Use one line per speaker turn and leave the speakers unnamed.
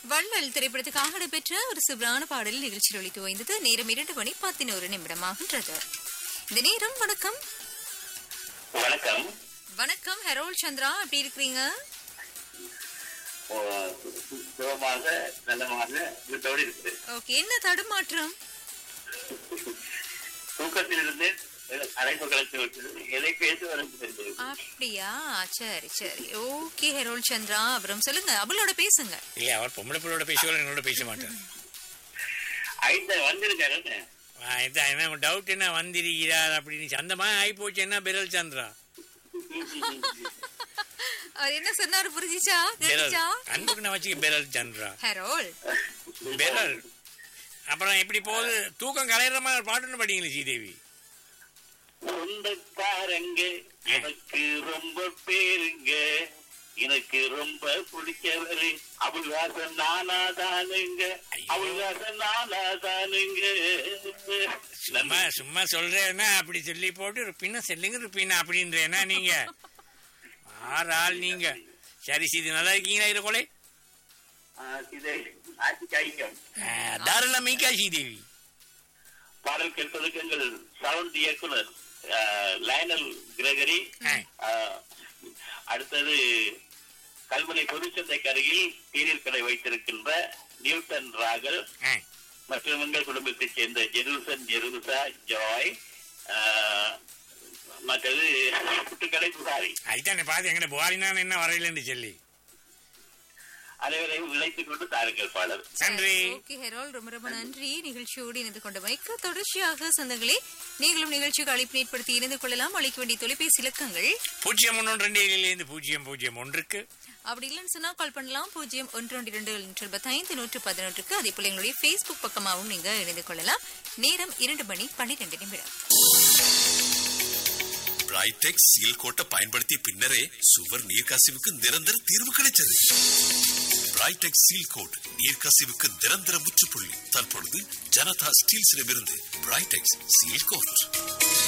வள்ளல் திரைப்படத்துக்காக நடைபெற்ற ஒரு சுப்ரான பாடல் நிகழ்ச்சியில் ஒழித்து ஓய்ந்தது நேரம் இரண்டு மணி பதினோரு நிமிடமாகின்றது இந்த நேரம் வணக்கம்
வணக்கம்
வணக்கம் ஹெரோல் சந்திரா எப்படி இருக்கிறீங்க
ஓ, சுகமாக நல்லமாக வீட்டோடு இருக்குது
ஓகே என்ன தடுமாற்றம்
தூக்கத்திலிருந்து அழைப்பு கலந்து விட்டது எதை பேச வரும் தெரிந்தது
அப்படியா சரி சரி ஓகே ஹெரோல் சந்திரா அப்புறம் சொல்லுங்க அவளோட பேசுங்க
இல்ல அவர் பொம்பளை பிள்ளையோட பேசுவார் என்னோட பேச மாட்டார்
ஐந்த வந்திருக்காரு
ஆ, இதான் என்ன டவுட் என்ன வந்திருக்கிறார் அப்படின்னு அந்த மாதிரி ஆகி போச்சு என்ன பெரல் சந்திரா
அவர் என்ன சொன்னாரு புரிஞ்சிச்சா
பெரல்
தெரிஞ்சா
அன்புக்கு நான் வச்சுக்க பெரல் சந்திரா
ஹெரோல்
பெரல் அப்புறம் எப்படி போகுது தூக்கம் கலையிற மாதிரி பாட்டுன்னு படிங்களே ஸ்ரீதேவி
சொந்தக்காரங்க எனக்கு ரொம்ப பேருங்க எனக்கு ரொம்ப பிடிச்சவரு அபுல்வாசன் நானாதானுங்க அபுல்வாசன் நானாதானுங்க
சும்மா சும்மா சொல்றேன்னா அப்படி சொல்லி போட்டு இருப்பினா செல்லுங்க இருப்பினா அப்படின்றேன்னா நீங்க ஆறு ஆள் நீங்க சரி சரி நல்லா இருக்கீங்களா இரு கொலை
இதை ஆட்சி காய்க்கும்
தாராள மீக்கா ஸ்ரீதேவி
பாடல் கேட்பதற்கு எங்கள் சவுண்ட் இயக்குனர் அஹ், லயனல் கிரகரி
ஆ.
அஹ், அடுத்தது கல்முனை பொதுச்சந்தைக்கு அருகில் தேநீர் கடை வைத்திருக்கின்ற நியூட்டன் ராகல்
ஆ,
மற்றும் எங்கள் குடும்பத்தைச் சேர்ந்த ஜெருசன் ஜெருசா ஜாய் அஹ், மற்றது புட்டுக்கடை புகாரி
அதுதானே பார்த்து எங்கட புகாரினான் என்ன வரையிலன்னு சொல்லி
அனைவரையும் இழைத்துக் கொண்டு தாருங்கள் பாடல்
நன்றி
ஓகே ஹெரோல் ரொம்ப ரொம்ப நன்றி நிகழ்ச்சியோடு இணைந்து கொண்ட வைக்க தொடர்ச்சியாக சொந்தங்களே நீங்களும் நிகழ்ச்சிக்கு அழைப்பு ஏற்படுத்தி இணைந்து கொள்ளலாம் அழைக்க வேண்டிய தொலைபேசி இலக்கங்கள்
பூஜ்ஜியம் ஒன்று ரெண்டு ஏழிலிருந்து பூஜ்ஜியம் பூஜ்ஜியம் ஒன்றுக்கு
அப்படி இல்லைன்னு சொன்னா கால் பண்ணலாம் பூஜ்ஜியம் ஒன்று ஒன்று இரண்டு நூற்றி இருபத்தைந்து நூற்று பதினொன்றுக்கு அதே போல எங்களுடைய ஃபேஸ்புக் பக்கமாகவும் நீங்க இணைந்து கொள்ளலாம் நேரம் இரண்டு மணி பன்னிரெண்டு நிமிடம்
பிரைடெக் சீல் கோட்டை பயன்படுத்திய பின்னரே சுவர் நீர்க்கசிவுக்கு நிரந்தர தீர்வு கிடைச்சது பிரைடெக் சீல் கோட் நீர்க்கசிவுக்கு நிரந்தர முற்றுப்புள்ளி தற்பொழுது ஜனதா ஸ்டீல்ஸிடமிருந்து பிரைடெக்ஸ் சீல் கோட்